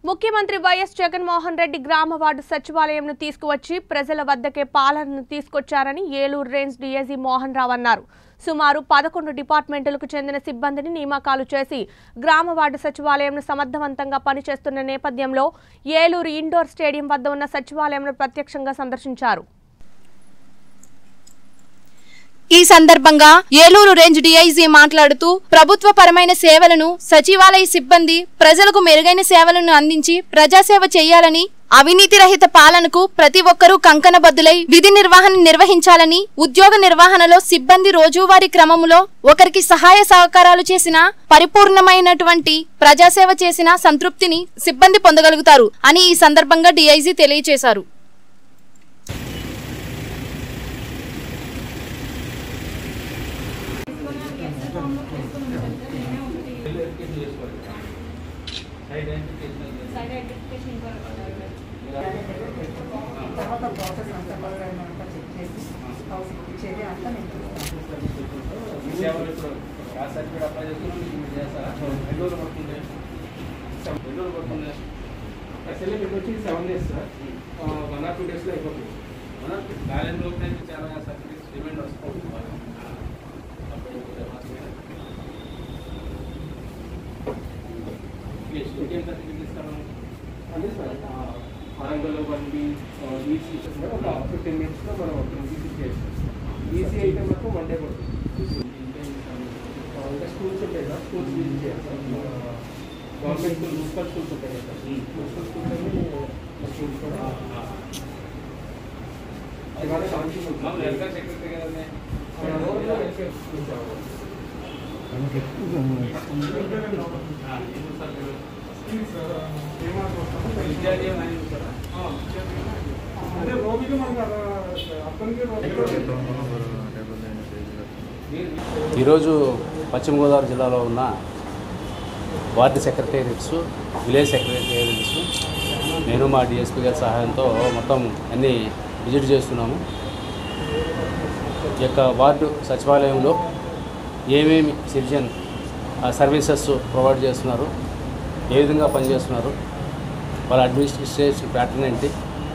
ముఖ్యమంత్రి వైఎస్ జగన్మోహన్ రెడ్డి గ్రామ వార్డు సచివాలయంను తీసుకువచ్చి ప్రజల వద్దకే పాలనను తీసుకొచ్చారని ఏలూరు రేంజ్ డీఐజీ మోహన్ రావు అన్నారు సుమారు పదకొండు డిపార్ట్మెంట్లకు చెందిన సిబ్బందిని నియామకాలు చేసి గ్రామ వార్డు సచివాలయంను సమర్థవంతంగా పనిచేస్తున్న నేపథ్యంలో ఏలూరు ఇండోర్ స్టేడియం వద్ద ఉన్న సచివాలయంను ప్రత్యక్షంగా సందర్శించారు ఈ సందర్భంగా ఏలూరు రేంజ్ డీఐజీ మాట్లాడుతూ ప్రభుత్వ పరమైన సేవలను సచివాలయ సిబ్బంది ప్రజలకు మెరుగైన సేవలను అందించి ప్రజాసేవ చేయాలని అవినీతి రహిత పాలనకు ప్రతి ఒక్కరూ కంకణబద్దులై విధి నిర్వహణ నిర్వహించాలని ఉద్యోగ నిర్వహణలో సిబ్బంది రోజువారీ క్రమములో ఒకరికి సహాయ సహకారాలు చేసిన పరిపూర్ణమైనటువంటి ప్రజాసేవ చేసిన సంతృప్తిని సిబ్బంది పొందగలుగుతారు అని ఈ సందర్భంగా డీఐజీ తెలియజేశారు తర్వాత ప్రాసెస్ అంతా కూడా అంతా చెక్ చేసి హౌస్ ఇచ్చేది అంతా నేను చూస్తాను. ఈ సేవలు ఇప్పుడు ఆ సర్టిఫికేట్ అప్లై చేసుకున్నాం మీకు మీరు చేస్తారా ఎన్ని రోజులు పడుతుంది ఎన్ని రోజులు పడుతుంది యాక్చువల్లీ మీకు వచ్చి seven days sir one or two డేస్లో అయిపోతుంది మన బ్యాలెన్స్ లోపల చాలా సర్టిఫికేట్స్ డిమాండ్ వస్తుంది ఇంకేం సర్టిఫికేట్ ఇస్తాను అదే sir Warangal one B EC ఒక ఫిఫ్టీన్ మినిట్స్లో మనం ఈసీ చేస్తాం ఈసీ అయితే మాకు వన్ డే పడుతుంది ఆ, ఇంకా స్కూల్స్ ఉంటాయి సార్ స్కూల్స్ విజిట్ చేయాలి sir government school municipal schools ఉంటాయి కదా సార్ మున్సిపల్ స్కూల్స్ అన్ని స్కూల్స్ కూడా ఇవాళ కౌన్సిలింగ్ ఉంటుంది. మామూలు ఎల్కా సెక్రటరీ కదండి మన రోజులో వెల్ఫేర్ స్కూల్స్ కావాలి. ఆ, ఎన్ని సార్ మీరు? విద్యార్థి ఏమైనా చూస్తారా అదే రోగికి మనకు అప్పటికే మీరు ఈరోజు పశ్చిమ గోదావరి జిల్లాలో ఉన్న వార్డు సెక్రటేరియట్స్ విలేజ్ సెక్రటేరియట్స్ నేను మా డిఎస్పీ గారి సహాయంతో మొత్తం అన్నీ విజిట్ చేస్తున్నాము ఈ యొక్క వార్డు సచివాలయంలో ఏమేమి సిటిజన్ సర్వీసెస్ ప్రొవైడ్ చేస్తున్నారు ఏ విధంగా పనిచేస్తున్నారు వాళ్ళ అడ్మినిస్ట్రేషన్ ప్యాటర్న్ ఏంటి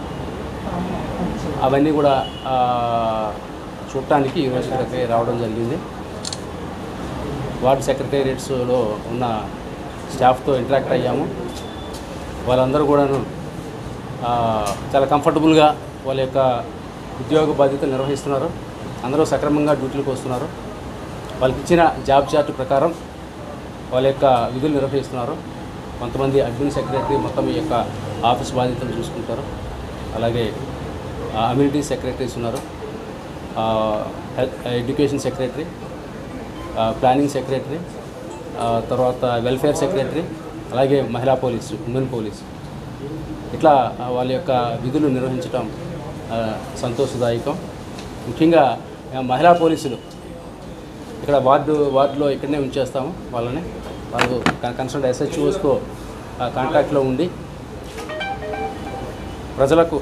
అవన్నీ కూడా ఆ, చూడటానికి ఈరోజు ఇక్కడికి రావడం జరిగింది వార్డు సెక్రటేరియట్స్లో ఉన్న స్టాఫ్తో ఇంటరాక్ట్ అయ్యాము వాళ్ళందరూ కూడాను ఆ, చాలా కంఫర్టబుల్గా వాళ్ళ యొక్క ఉద్యోగ బాధ్యతలు నిర్వహిస్తున్నారు అందరూ సక్రమంగా డ్యూటీలకు వస్తున్నారు వాళ్ళకి ఇచ్చిన జాబ్ చార్ట్ ప్రకారం వాళ్ళ యొక్క విధులు నిర్వహిస్తున్నారు కొంతమంది అడ్మిన్ సెక్రటరీ మొత్తం ఈ యొక్క ఆఫీస్ బాధ్యతలు చూసుకుంటారు అలాగే అమ్యూనిటీ సెక్రటరీస్ ఉన్నారు ఆ, హెల్త్ ఎడ్యుకేషన్ సెక్రటరీ ఆ, ప్లానింగ్ సెక్రటరీ ఆ, తర్వాత వెల్ఫేర్ సెక్రటరీ అలాగే మహిళా పోలీసు ఉమెన్ పోలీసు ఇట్లా ఆ, వాళ్ళ యొక్క విధులు నిర్వహించడం ఆ, సంతోషదాయకం ముఖ్యంగా ఆ, మహిళా పోలీసులు ఇక్కడ వార్డు వార్డులో ఇక్కడనే ఉంచేస్తాము వాళ్ళని వాళ్ళు కన్సల్ట్ ఎస్హెచ్ఓస్తో కాంటాక్ట్లో ఉండి ప్రజలకు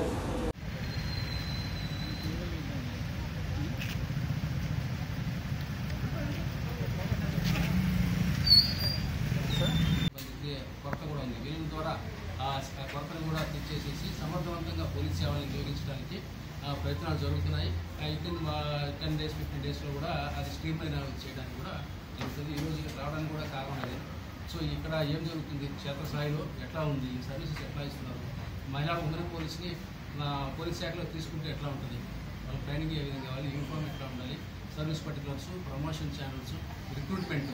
కొంతమంది కొరత కూడా ఉంది వీళ్ళ ద్వారా ఆ స- కొరతను కూడా తెచ్చేసేసి సమర్థవంతంగా పోలీస్ సేవలను ఉపయోగించడానికి ఆ, ప్రయత్నాలు జరుగుతున్నాయి అయితే టెన్ డేస్ ఫిఫ్టీన్ డేస్లో కూడా అది స్ట్రీమ్ లైన్ చేయడానికి కూడా జరుగుతుంది ఈ రోజు ఇక్కడ రావడానికి కూడా కారణం అదే సో ఇక్కడ ఏం జరుగుతుంది క్షేత్రస్థాయిలో ఎట్లా ఉంది ఈ సర్వీసెస్ ఎట్లా ఇస్తున్నారు మహిళా ఉమెన్ పోలీస్ని నా పోలీస్ శాఖలో తీసుకుంటే ఎట్లా ఉంటుంది వాళ్ళ ట్రైనింగ్ ఏ విధంగా కావాలి యూనిఫామ్ ఎట్లా ఉండాలి service particulars promotion channels recruitment